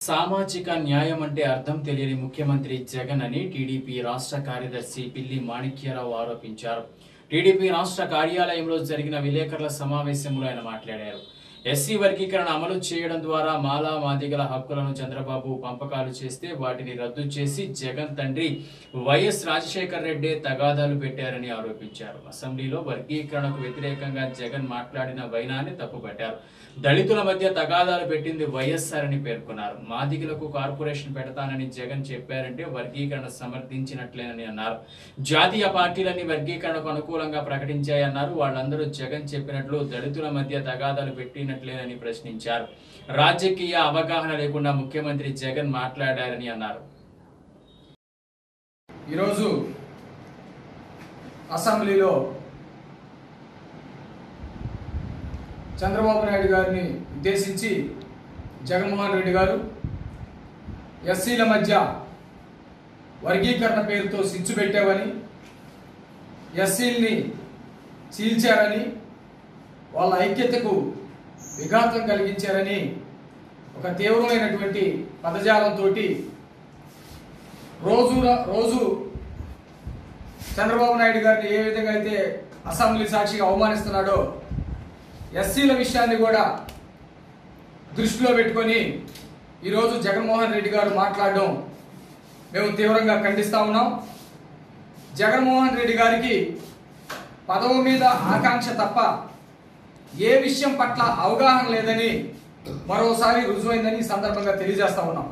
సామాజిక న్యాయం అంటే అర్థం తెలియని ముఖ్యమంత్రి జగన్ అని టీడీపీ రాష్ట్ర కార్యదర్శి పిల్లి మాణిక్యరావు ఆరోపించారు టీడీపీ రాష్ట్ర కార్యాలయంలో జరిగిన విలేకరుల సమావేశంలో ఆయన మాట్లాడారు ఎస్సీ వర్గీకరణ అమలు చేయడం ద్వారా మాలా మాదిగల హక్కులను చంద్రబాబు పంపకాలు చేస్తే వాటిని రద్దు చేసి జగన్ తండ్రి వైఎస్ రాజశేఖర్ రెడ్డి తగాదాలు పెట్టారని ఆరోపించారు అసెంబ్లీలో వర్గీకరణకు వ్యతిరేకంగా జగన్ మాట్లాడిన వైనాన్ని తప్పుపట్టారు దళితుల మధ్య తగాదాలు పెట్టింది వైఎస్ఆర్ అని పేర్కొన్నారు మాదిగలకు కార్పొరేషన్ పెడతానని జగన్ చెప్పారంటే వర్గీకరణ సమర్థించినట్లేనని అన్నారు జాతీయ పార్టీలన్నీ వర్గీకరణకు అనుకూలంగా ప్రకటించాయన్నారు వాళ్ళందరూ జగన్ చెప్పినట్లు దళితుల మధ్య తగాదాలు పెట్టినట్లేనని ప్రశ్నించారు రాజకీయ అవగాహన లేకుండా ముఖ్యమంత్రి జగన్ మాట్లాడారని అన్నారు ఈరోజు అసెంబ్లీలో చంద్రబాబు నాయుడు గారిని ఉద్దేశించి జగన్మోహన్ రెడ్డి గారు ఎస్సీల మధ్య వర్గీకరణ పేరుతో సిచ్చు పెట్టావని ఎస్సీల్ని చీల్చారని వాళ్ళ ఐక్యతకు విఘాతం కలిగించారని ఒక తీవ్రమైనటువంటి పదజాలంతో రోజు రోజు చంద్రబాబు నాయుడు గారిని ఏ విధంగా అయితే అసెంబ్లీ సాక్షిగా అవమానిస్తున్నాడో ఎస్సీల విషయాన్ని కూడా దృష్టిలో పెట్టుకొని ఈరోజు జగన్మోహన్ రెడ్డి గారు మాట్లాడడం మేము తీవ్రంగా ఖండిస్తా ఉన్నాం జగన్మోహన్ రెడ్డి గారికి పదవి మీద ఆకాంక్ష తప్ప ఏ విషయం పట్ల అవగాహన లేదని మరోసారి రుజువైందని ఈ సందర్భంగా తెలియజేస్తా ఉన్నాం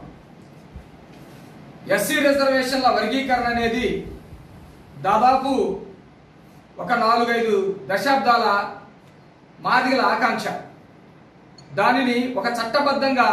ఎస్సీ రిజర్వేషన్ల వర్గీకరణ అనేది దాదాపు ఒక నాలుగైదు దశాబ్దాల మాదిగల ఆకాంక్ష దానిని ఒక చట్టబద్ధంగా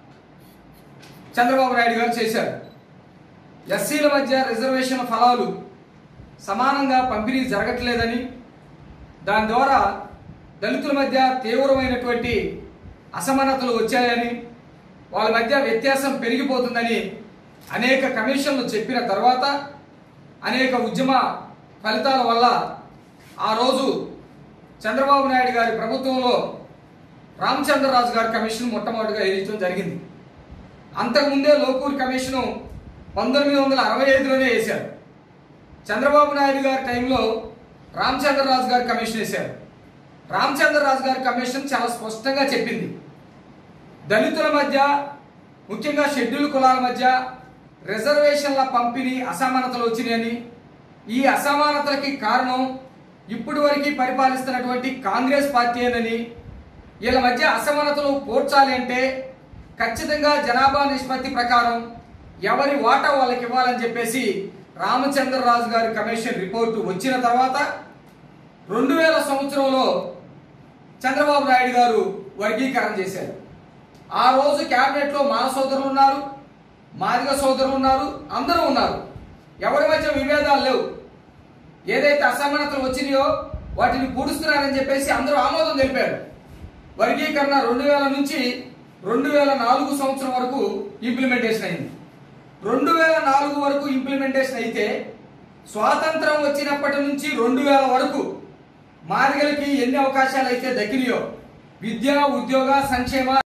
చంద్రబాబు నాయుడు గారు చేశారు ఎస్సీల మధ్య రిజర్వేషన్ ఫలాలు సమానంగా పంపిణీ జరగట్లేదని దాని ద్వారా దళితుల మధ్య తీవ్రమైనటువంటి అసమానతలు వచ్చాయని వాళ్ళ మధ్య వ్యత్యాసం పెరిగిపోతుందని అనేక కమిషన్లు చెప్పిన తర్వాత అనేక ఉద్యమ ఫలితాల వల్ల ఆ రోజు చంద్రబాబు నాయుడు గారి ప్రభుత్వంలో రామచంద్రరాజు గారి కమిషన్ మొట్టమొదటిగా వేయించడం జరిగింది అంతకుముందే లోకూర్ కమిషను పంతొమ్మిది వందల అరవై ఐదులోనే వేశారు చంద్రబాబు నాయుడు గారి టైంలో రామచంద్రరాజు గారి కమిషన్ వేశారు రామచంద్రరాజు గారి కమిషన్ చాలా స్పష్టంగా చెప్పింది దళితుల మధ్య ముఖ్యంగా షెడ్యూల్ కులాల మధ్య రిజర్వేషన్ల పంపిణీ అసమానతలు వచ్చినాయని ఈ అసమానతలకి కారణం ఇప్పటి వరకు పరిపాలిస్తున్నటువంటి కాంగ్రెస్ పార్టీనని వీళ్ళ మధ్య అసమానతలు పోడ్చాలి అంటే ఖచ్చితంగా జనాభా నిష్పత్తి ప్రకారం ఎవరి వాటా వాళ్ళకి ఇవ్వాలని చెప్పేసి రామచంద్రరాజు గారి కమిషన్ రిపోర్టు వచ్చిన తర్వాత రెండు వేల సంవత్సరంలో చంద్రబాబు నాయుడు గారు వర్గీకరణ చేశారు ఆ రోజు క్యాబినెట్లో మా సోదరులు ఉన్నారు మాదిగ సోదరులు ఉన్నారు అందరూ ఉన్నారు ఎవరి మధ్య విభేదాలు లేవు ఏదైతే అసమానతలు వచ్చినాయో వాటిని పూడుస్తున్నారని చెప్పేసి అందరూ ఆమోదం తెలిపారు వర్గీకరణ రెండు వేల నుంచి రెండు వేల నాలుగు సంవత్సరం వరకు ఇంప్లిమెంటేషన్ అయింది రెండు వేల నాలుగు వరకు ఇంప్లిమెంటేషన్ అయితే స్వాతంత్రం వచ్చినప్పటి నుంచి రెండు వేల వరకు మాదిగలకి ఎన్ని అవకాశాలు అయితే దక్కినాయో విద్య ఉద్యోగ సంక్షేమ